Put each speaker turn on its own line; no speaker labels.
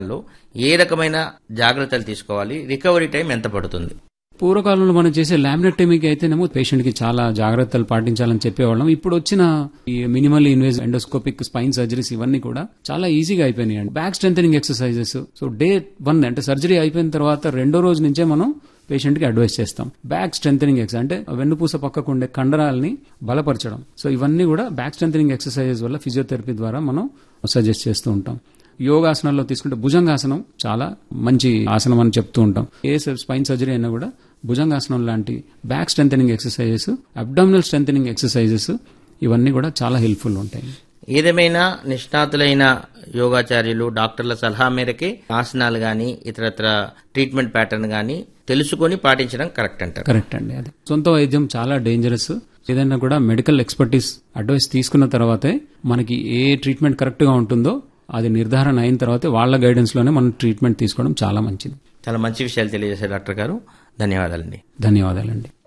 లో ఏ రకమైన జాగ్రత్తలు తీసుకోవాలి రికవరీ టైం ఎంత పడుతుంది
పూర్వకాలంలో మనం చేసే లామినెక్టమీకి అయితేనేమో పేషెంట్ కి చాలా జాగ్రత్తలు పాటించాలని చెప్పేవాళ్ళం ఇప్పుడు వచ్చిన ఈ minimal invasive endoscopic spine surgeries ఇవన్నీ కూడా చాలా ఈజీగా అయిపోయినాయి back strengthening exercises so day one అంటే సర్జరీ అయిపోయిన తర్వాత రెండో రోజు నుంచే మనం పేషెంట్ కి అడ్వైస్ చేస్తాం బ్యాక్ స్ట్రెంథనింగ్ ఎక్స్ అంటే వెన్నుపూస పక్కకు ఉండే కండరాలని బలపరచడం సో ఇవన్నీ కూడా బ్యాక్ స్ట్రెంథనింగ్ ఎక్సర్సైజెస్ వల్ల ఫిజియోథెరపీ ద్వారా మనం సజెస్ట్ చేస్తూ ఉంటాం యోగాసనాల్లో తీసుకుంటే భుజంగాసనం చాలా మంచి ఆసనం అని చెప్తూ ఉంటాం ఏ స్పైన్ సర్జరీ అయినా కూడా భుజంగాసనం లాంటి back strengthening exercises abdominal strengthening exercises ఇవన్నీ కూడా చాలా హెల్ప్ఫుల్ ఉంటాయి
ఏదేమైనా నిష్ణాతులైన యోగాచార్యులు డాక్టర్ల సలహా మేరకే ఆసనాలు గాని ఇతరత్ర ట్రీట్మెంట్ ప్యాటర్న్ గాని తెలుసుకొని పాటించడం కరెక్ట్ అంటారు
కరెక్ట్ అండి అది సొంత వైద్యం చాలా డేంజరస్ ఏదైనా కూడా మెడికల్ ఎక్స్పర్టీస్ అడ్వైస్ తీసుకున్న తర్వాతే మనకి ఏ ట్రీట్మెంట్ కరెక్ట్ గా ఉంటుందో అది నిర్ధారణ అయిన తర్వాతే వాళ్ళ గైడెన్స్ లోనే మనం ట్రీట్మెంట్ తీసుకోవడం చాలా మంచిది
చాలా మంచి విషయాలు తెలియజేశారు డాక్టర్ గారు ధన్యవాదాలండి
ధన్యవాదాలండి